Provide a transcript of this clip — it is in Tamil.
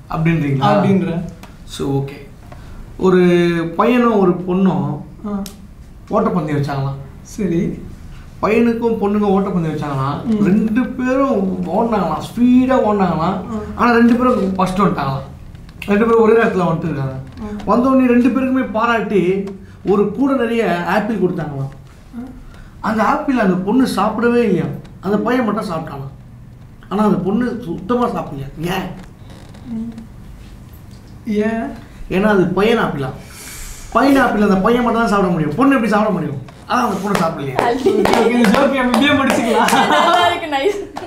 அப்படின்றீங்களா அப்படின்ற ஸோ ஓகே ஒரு பையனும் ஒரு பொண்ணும் ஆ, ஓட்டப்பந்தயம் வச்சாங்களாம் சரி பையனுக்கும் பொண்ணுக்கும் ஓட்டப்பந்தயம் வச்சாங்களாம் ரெண்டு பேரும் ஓடினாங்களாம் ஸ்பீடாக ஓடினாங்களாம் ஆனால் ரெண்டு பேரும் ஃபஸ்ட்டு வந்துட்டாங்களாம் ரெண்டு பேரும் ஒரே நேரத்தில் வந்துட்டு இருக்காங்க வந்தோடனே ரெண்டு பேருக்குமே பாராட்டி ஒரு கூட நிறைய ஆப்பிள் கொடுத்தாங்களாம் அந்த ஆப்பிள் அந்த பொண்ணு சாப்பிடவே இல்லையா அந்த பையன் மட்டும் சாப்பிட்டானாம் ஆனால் அந்த பொண்ணு சுத்தமாக சாப்பிடலையா ஏன் ஏன் ஏன்னா அது பையன் ஆப்பிளா பையன் ஆப்பிள் அந்த பையன் மட்டும் தான் சாப்பிட முடியும் பொண்ணு எப்படி சாப்பிட முடியும் அதான் அந்த பொண்ணு சாப்பிடலையா ஓகே ஜோக்கி அப்படியே முடிச்சுக்கலாம் நல்லா இருக்கு நைஸ்